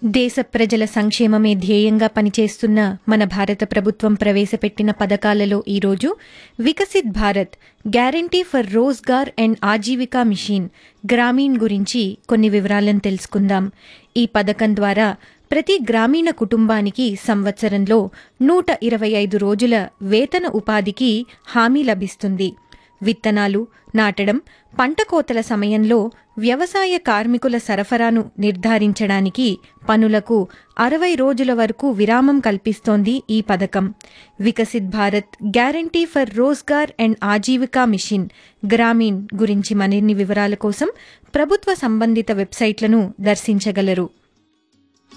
దేశ ప్రజల సంక్షేమమే ధ్యేయంగా పనిచేస్తున్న మన భారత ప్రభుత్వం ప్రవేశపెట్టిన పథకాలలో ఈరోజు Viksit Bharat guarantee for Rozgar and Ajeevika mission Gramin గురించి కొన్ని వివరాలను తెలుసుకుందాం ఈ పథకం ద్వారా ప్రతి గ్రామీణ కుటుంబానికి సంవత్సరంలో నూట ఇరవై ఐదు రోజుల వేతన ఉపాధికి హామీ లభిస్తుంది విత్తనాలు నాటడం పంట కోతల సమయంలో వ్యవసాయ కార్మికుల సరఫరాను నిర్ధారించడానికి పనులకు అరవై రోజుల వరకు విరామం కల్పిస్తోంది ఈ పథకం Viksit Bharat guarantee for Rozgar and Ajeevika mission Gramin గురించి మరిన్ని వివరాల కోసం ప్రభుత్వ సంబంధిత వెబ్సైట్లను దర్శించగలరు